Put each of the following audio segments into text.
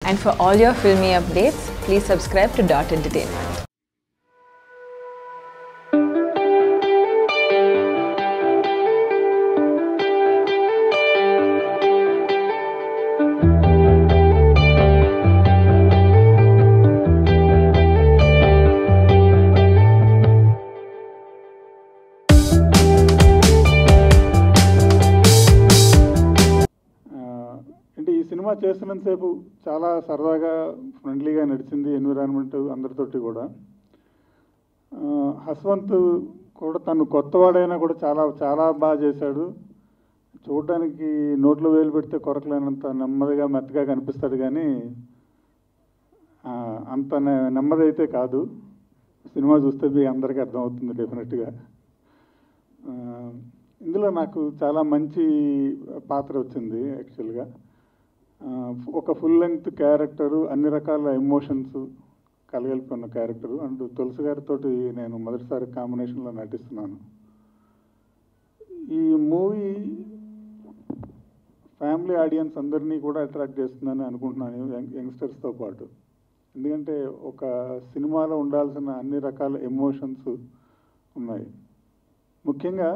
And for all your filmy updates, please subscribe to Dot Entertainment. ఆ, అంటే ఈ cinema చేస్తున్నంతసేపు చాలా సరదాగా ఫ్రెండ్లీగా నడిచింది ఎన్విరాన్మెంట్ అందరితోటి కూడా ఆ, హస్వంత్ కూడా తను కొత్తవాడైనా కూడా చాలా చాలా బాగా చేశాడు చూడడానికి నోట్లో వేలు పెడితే కొరకలేనంత నెమ్మదిగా మెత్తగా కనిపిస్తాడు కానీ ఆ, అంత నె- నెమ్మది అయితే కాదు సినిమా చూస్తే మీ అందరికీ అర్థమవుతుంది డెఫినెట్గా ఆ, ఇందులో నాకు చాలా మంచి పాత్ర వచ్చింది యాక్చువల్గా ఆ, ఒక ఫుల్ లెంగ్త్ క్యారెక్టరు అన్ని రకాల ఎమోషన్స్ కలగలిపిన క్యారెక్టరు అండ్ తులసి గారితో నేను మొదటిసారి కాంబినేషన్లో నటిస్తున్నాను ఈ మూవీ ఫ్యామిలీ ఆడియన్స్ అందరినీ కూడా అట్రాక్ట్ చేస్తుందని అనుకుంటున్నాను యంగ్ యంగ్స్టర్స్తో పాటు ఎందుకంటే ఒక సినిమాలో ఉండాల్సిన అన్ని రకాల ఎమోషన్స్ ఉన్నాయి ముఖ్యంగా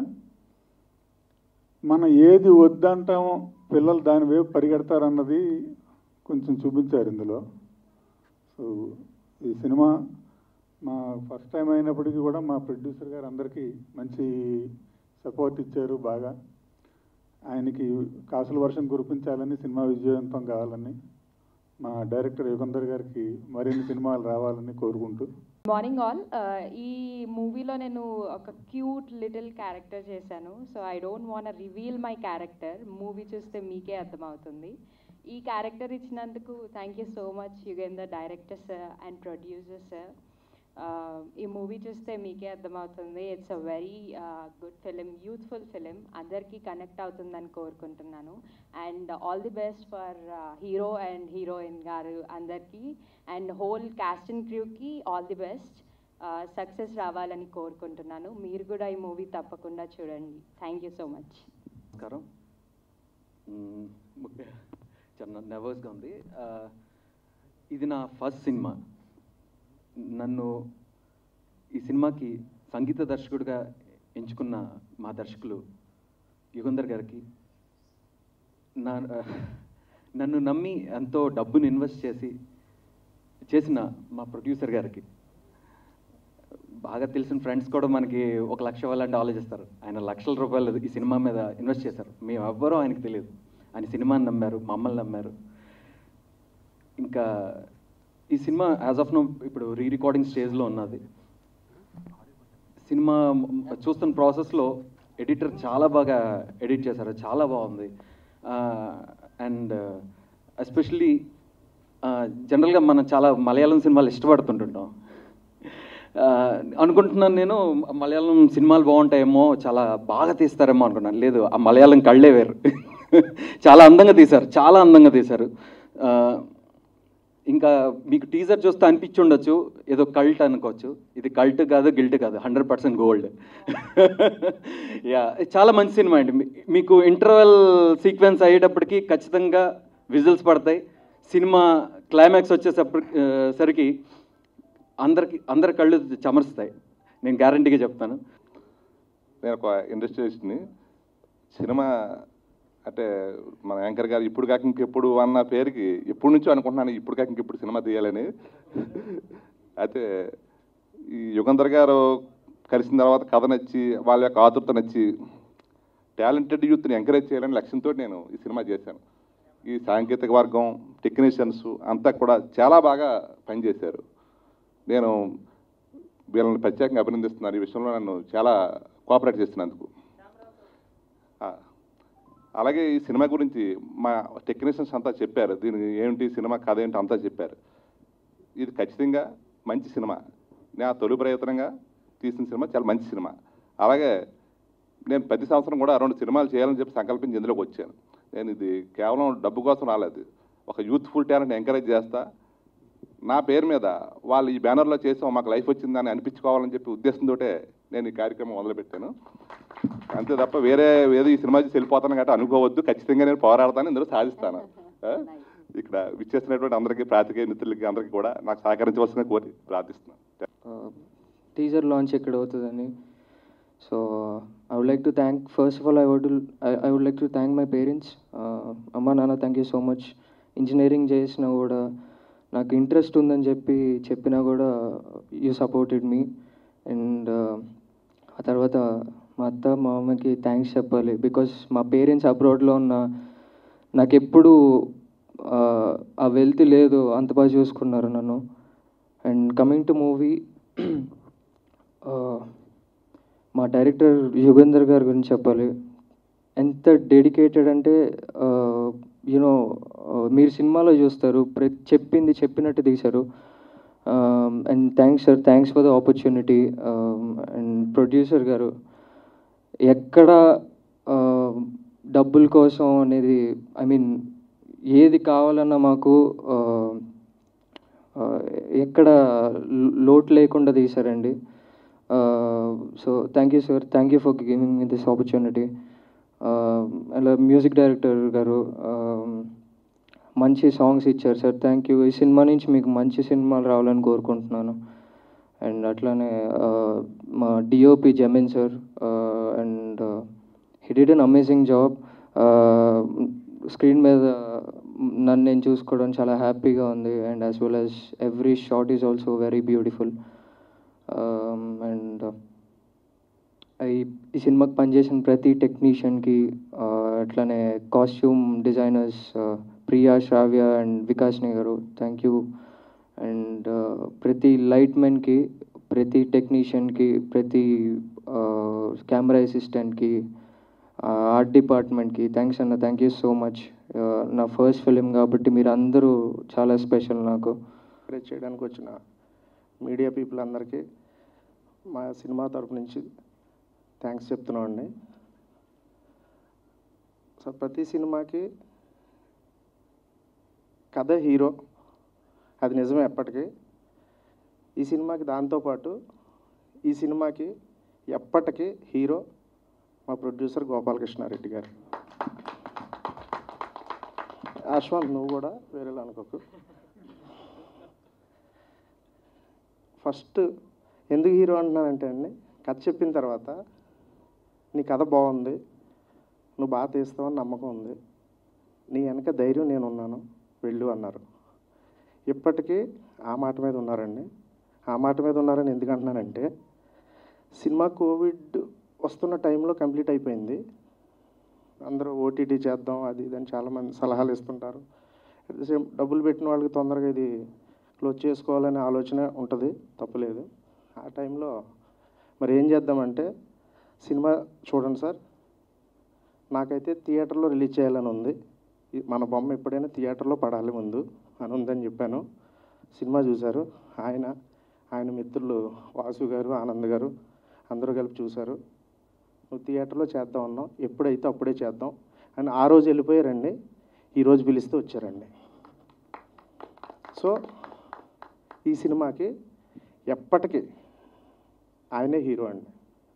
మనం ఏది వద్దంటామో పిల్లలు దాని వైపు పరిగెడతారన్నది కొంచెం చూపించారు ఇందులో సో ఈ సినిమా మా ఫస్ట్ టైం అయినప్పటికీ కూడా మా ప్రొడ్యూసర్ గారు అందరికీ మంచి సపోర్ట్ ఇచ్చారు బాగా ఆయనకి కాసుల వర్షం కురిపించాలని సినిమా విజయవంతం కావాలని మా డైరెక్టర్ యుగంధర్ గారికి మరిన్ని సినిమాలు రావాలని కోరుకుంటూ మార్నింగ్ ఆల్ ఈ మూవీలో నేను ఒక క్యూట్ లిటిల్ క్యారెక్టర్ చేశాను so I don't want reveal my character movie చూస్తే మీకే అర్థమవుతుంది ఈ క్యారెక్టర్ ఇచ్చినందుకు thank you so much Yugender director sir and producer sir ఈ మూవీ చూస్తే మీకే అర్థమవుతుంది it's a very good film youthful film అందరికీ కనెక్ట్ అవుతుందని కోరుకుంటున్నాను and all the best for hero and heroine గారు అందరికీ అండ్ హోల్ క్యాస్ట్ అండ్ క్రూకి ఆల్ ది బెస్ట్ సక్సెస్ రావాలని కోరుకుంటున్నాను మీరు కూడా ఈ మూవీ తప్పకుండా చూడండి థ్యాంక్ యూ సో మచ్ నమస్కారం మ్మ్, ముఖ్య- చాలా నర్వస్గా ఉంది ఆ, ఇది నా ఫస్ట్ సినిమా నన్ను ఈ సినిమాకి సంగీత దర్శకుడిగా ఎంచుకున్న మా దర్శకులు యుగంధర్ గారికి నా నన్ను నమ్మి ఎంతో డబ్బుని ఇన్వెస్ట్ చేసి చేసిన మా ప్రొడ్యూసర్ గారికి బాగా తెలిసిన ఫ్రెండ్స్ కూడా మనకి ఒక లక్ష ఇవ్వాలంటే ఆలోచిస్తారు ఆయన లక్షల రూపాయలు ఈ సినిమా మీద ఇన్వెస్ట్ చేశారు మేము ఎవ్వరూ ఆయనకు తెలియదు ఆయన సినిమాని నమ్మారు మమ్మల్ని నమ్మారు ఇంకా ఈ సినిమా యాజ్ ఆఫ్ నో ఇప్పుడు రీ రికార్డింగ్ స్టేజ్లో ఉన్నది సినిమా మ- చూస్తున్న ప్రాసెస్లో ఎడిటర్ చాలా బాగా ఎడిట్ చేశారు చాలా బాగుంది అండ్ ఎస్పెషలీ జనరల్గా మనం చాలా మలయాళం సినిమాలు ఇష్టపడుతుంటుంటాం ఆ, అనుకుంటున్నాను నేను మలయాళం సినిమాలు బాగుంటాయేమో చాలా బాగా తీస్తారేమో అనుకున్నాను లేదు ఆ మలయాళం కళ్ళే వేరు చాలా అందంగా తీశారు చాలా అందంగా తీశారు ఆ, ఇంకా మీకు టీజర్ చూస్తే అనిపించి ఉండొచ్చు ఏదో కల్ట్ అనుకోవచ్చు ఇది కల్ట్ కాదు గిల్ట్ కాదు హండ్రెడ్ పర్సెంట్ గోల్డ్ యా చాలా మంచి సినిమా అండి మీ- మీకు ఇంటర్వెల్ సీక్వెన్స్ అయ్యేటప్పటికి ఖచ్చితంగా విజిల్స్ పడతాయి సినిమా క్లైమాక్స్ వచ్చేసప్పటి ఆ, సరికి అందరికి అందరి కళ్ళు చెమరుస్తాయి నేను గ్యారంటీగా చెప్తాను నేను ఒక ఇండస్ట్రియలిస్ట్ని సినిమా అంటే మన యాంకర్ గారు ఇప్పుడు కాక ఇంకెప్పుడు అన్న పేరుకి ఎప్పటి నుంచో అనుకుంటున్నాను ఇప్పుడు కాక ఇంకెప్పుడు సినిమా తీయాలని అయితే ఈ యుగంధర్ గారు కలిసిన తర్వాత కథ నచ్చి వాళ్ళ యొక్క ఆతృత నచ్చి టాలెంటెడ్ యూత్ని ఎంకరేజ్ చేయాలని లక్ష్యంతో నేను ఈ సినిమా చేశాను ఈ సాంకేతిక వర్గం టెక్నీషియన్స్ అంతా కూడా చాలా బాగా పనిచేశారు నేను వీళ్ళని ప్రత్యేకంగా అభినందిస్తున్నాను ఈ విషయంలో నన్ను చాలా కోఆపరేట్ చేస్తున్నందుకు ఆ, అలాగే ఈ సినిమా గురించి మా టెక్నీషియన్స్ అంతా చెప్పారు దీని ఏంటి సినిమా కథ ఏంటి అంతా చెప్పారు ఇది ఖచ్చితంగా మంచి సినిమా నా తొలి ప్రయత్నంగా తీసిన సినిమా చాలా మంచి సినిమా అలాగే నేను ప్రతి సంవత్సరం కూడా రెండు సినిమాలు చేయాలని చెప్పి సంకల్పించి ఇందులోకి వచ్చాను నేను ఇది కేవలం డబ్బు కోసం రాలేదు ఒక యూత్ఫుల్ టాలెంట్ ఎంకరేజ్ చేస్తా నా పేరు మీద వాళ్ళు ఈ బ్యానర్లో చేసాం మాకు లైఫ్ వచ్చిందని అనిపించుకోవాలని చెప్పి ఉద్దేశంతో నేను ఈ కార్యక్రమం మొదలుపెట్టాను అంతే తప్ప వేరే ఏదో ఈ సినిమా చూసి వెళ్ళిపోతాను గట్రా అనుకోవద్దు ఖచ్చితంగా నేను పోరాడతాను ఇందులో సాధిస్తాను ఆ? ఇక్కడ విచ్చేసినటువంటి అందరికీ ప్రాతికేయ మిత్రులకి అందరికీ కూడా నాకు సహకరించవలసిన కోరి ప్రార్థిస్తున్నాను టీజర్ లాంచ్ ఎక్కడ అవుతుందని so I would like to thank first of all I would I would like to thank my parents అమ్మ నాన్న thank you so much engineering చేసినా కూడా నాకు ఇంట్రెస్ట్ ఉందని చెప్పి చెప్పినా కూడా యూ సపోర్టెడ్ మీ అండ్ ఆ తర్వాత మా అత్త మా అమ్మకి థ్యాంక్స్ చెప్పాలి బికాస్ మా పేరెంట్స్ అబ్రాడ్లో ఉన్న నాకు ఎప్పుడు ఆ వెల్త్ లేదు అంత బాగా చూసుకున్నారు నన్ను అండ్ కమింగ్ టు మూవీ మా డైరెక్టర్ యుగేందర్ గారి గురించి చెప్పాలి ఎంత డెడికేటెడ్ అంటే యూనో మీరు సినిమాలో చూస్తారు ప్రతి చెప్పింది చెప్పినట్టు తీశారు and thanks sir thanks for the opportunity and producer గారు ఎక్కడ డబ్బుల కోసం అనేది ఐ మీన్ ఏది కావాలన్నా మాకు ఎక్కడ లోటు లేకుండా తీశారండి so thank you sir thank you for giving me this opportunity అలా మ్యూజిక్ డైరెక్టర్ గారు మంచి సాంగ్స్ ఇచ్చారు సార్ థ్యాంక్ యూ ఈ సినిమా నుంచి మీకు మంచి సినిమాలు రావాలని కోరుకుంటున్నాను అండ్ అట్లానే మా DOP Jameen sir and he did an amazing job screen మీద నన్ను నేను చూసుకోవడం చాలా హ్యాపీగా ఉంది and as well as every shot is also very beautiful and ఈ ఈ సినిమాకి పనిచేసిన ప్రతి టెక్నీషియన్కి అట్లానే costume designers Priya Sravya and వికాస్ని గారు థ్యాంక్ యూ అండ్ ప్రతి లైట్ మెన్కి ప్రతి టెక్నీషియన్కి ప్రతి కెమెరా అసిస్టెంట్కి ఆర్ట్ డిపార్ట్మెంట్కి థ్యాంక్స్ అన్న థ్యాంక్ యూ సో మచ్ నా ఫస్ట్ ఫిలిం కాబట్టి మీరు అందరూ చాలా స్పెషల్ నాకు ఎంకరేజ్ చేయడానికి వచ్చిన మీడియా పీపుల్ అందరికీ మా సినిమా తరపు నుంచి థ్యాంక్స్ చెప్తున్నామండి సో ప్రతి సినిమాకి కథ హీరో అది నిజమే ఎప్పటికీ ఈ సినిమాకి దాంతోపాటు ఈ సినిమాకి ఎప్పటికీ హీరో మా ప్రొడ్యూసర్ గోపాలకృష్ణారెడ్డి గారు అశ్వంత్ నువ్వు కూడా వేరేలా అనుకోకు ఫస్ట్ ఎందుకు హీరో అంటున్నానంటే అండి కథ చెప్పిన తర్వాత నీ కథ బాగుంది నువ్వు బాగా తీస్తావని నమ్మకం ఉంది నీ వెనక ధైర్యం నేను ఉన్నాను వెళ్ళు అన్నారు ఇప్పటికీ ఆ మాట మీద ఉన్నారండి ఆ మాట మీద ఉన్నారని ఎందుకు అంటున్నానంటే సినిమా కోవిడ్ వస్తున్న టైంలో కంప్లీట్ అయిపోయింది అందరూ ఓటీటీ చేద్దాం అది ఇది అని చాలామంది సలహాలు ఇస్తుంటారు అట్ ద సేమ్ డబ్బులు పెట్టిన వాళ్ళకి తొందరగా ఇది క్లోజ్ చేసుకోవాలనే ఆలోచన ఉంటుంది తప్పులేదు ఆ టైంలో మరి ఏం చేద్దామంటే సినిమా చూడండి సార్ నాకైతే థియేటర్లో రిలీజ్ చేయాలని ఉంది ఈ- మన బొమ్మ ఎప్పుడైనా థియేటర్లో పడాలి ముందు అని ఉందని చెప్పాను సినిమా చూశారు ఆయన ఆయన మిత్రులు వాసు గారు ఆనంద్ గారు అందరూ కలిపి చూశారు నువ్వు థియేటర్లో చేద్దాం అన్నావు ఎప్పుడైతే అప్పుడే చేద్దాం అని ఆ రోజు వెళ్ళిపోయారండి ఈరోజు పిలిస్తే వచ్చారండి సో ఈ సినిమాకి ఎప్పటికీ ఆయనే హీరో అండి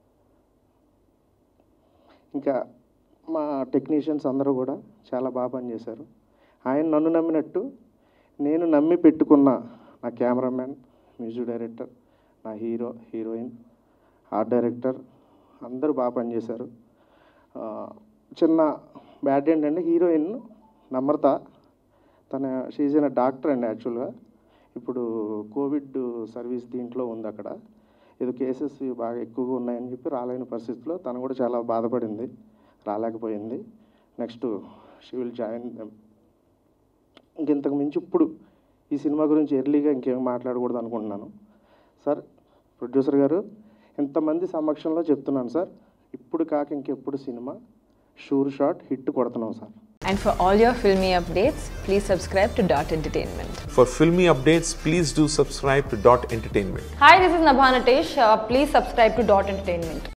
ఇంకా మా టెక్నీషియన్స్ అందరూ కూడా చాలా బాగా పనిచేశారు ఆయన నన్ను నమ్మినట్టు నేను నమ్మి పెట్టుకున్న నా కెమెరామ్యాన్ మ్యూజిక్ డైరెక్టర్ నా హీరో హీరోయిన్ ఆర్ట్ డైరెక్టర్ అందరూ బాగా పనిచేశారు ఆ, చిన్న బ్యాడ్ ఏంటంటే హీరోయిన్ నమ్రత తన షీజ్ అయిన డాక్టర్ అండి యాక్చువల్గా ఇప్పుడు కోవిడ్ సర్వీస్ దీంట్లో ఉంది అక్కడ ఏదో కేసెస్ బాగా ఎక్కువగా ఉన్నాయని చెప్పి రాలేని పరిస్థితిలో తను కూడా చాలా బాధపడింది రాలేకపోయింది నెక్స్ట్ షీ విల్ జాయిన్ ఇంకెంతకు మించి ఇప్పుడు ఈ సినిమా గురించి ఎర్లీగా ఇంకేం మాట్లాడకూడదు అనుకుంటున్నాను సార్ ప్రొడ్యూసర్ గారు ఇంతమంది సమక్షంలో చెప్తున్నాను సార్ ఇప్పుడు కాక ఇంకెప్పుడు సినిమా షూర్ షాట్ హిట్ కొడుతున్నాం sir And for all your filmy updates, please subscribe to Dot Entertainment. For filmy updates, please do subscribe to Dot Entertainment. Hi, this is Nabha Natesh. Uh, please subscribe to Dot Entertainment.